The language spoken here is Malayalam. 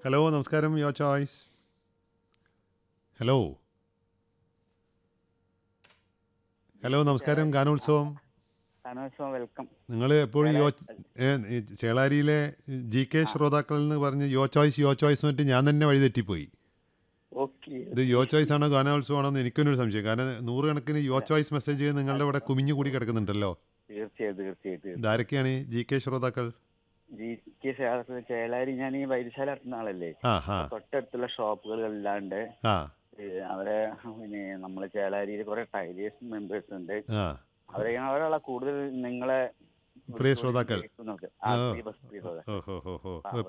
ഹലോ നമസ്കാരം യോ ചോയ്സ് ഹലോ ഹലോ നമസ്കാരം ഗാനോത്സവം കലോത്സവം വെൽക്കം നിങ്ങൾ എപ്പോഴും യോ ഏ, ഈ ചേളാരിയിലെ ജി കെ ശ്രോതാക്കൾ എന്ന് പറഞ്ഞ് യോ ചോയ്സ് യോ ചോയ്സ് എന്നിട്ട് ഞാൻ തന്നെ വഴി തെറ്റിപ്പോയി ഓക്കെ ഇത് യോ ചോയ്സ് ആണോ ഗാനോത്സവം ആണോ എന്ന് എനിക്കൊരു സംശയം കാരണം നൂറുകണക്കിന് യോ ചോയ്സ് മെസ്സേജ് നിങ്ങളുടെ ഇവിടെ കുമിഞ്ഞു കൂടി കിടക്കുന്നുണ്ടല്ലോ തീർച്ചയായും തീർച്ചയായും ഇതാരൊക്കെയാണ് ജി കെ ശ്രോതാക്കൾ ജി കെ ശാസ്ത്ര ചേളാരി ഞാൻ ഈ വൈദ്യശാല നടത്തുന്ന ആളല്ലേ ആ ഹാ തൊട്ടടുത്തുള്ള ഷോപ്പുകളിലല്ലാണ്ട് ആ ഏ, അവരെ പിന്നെ നമ്മളെ ചേളാരിയിൽ കുറെ ടൈലേഴ്സ് മെമ്പേഴ്സ് ഉണ്ട് ആ അവരെ അവരുള്ള കൂടുതൽ നിങ്ങളെ പ്രിയ ശ്രോതാക്കൾ. കേൾക്കുന്നവർക്ക്. ആ, ആ. പ്രിയ- പ്രിയ ശ്രോതാക്കൾ. ഓ ഹോ ഹോ ഹോ ആ,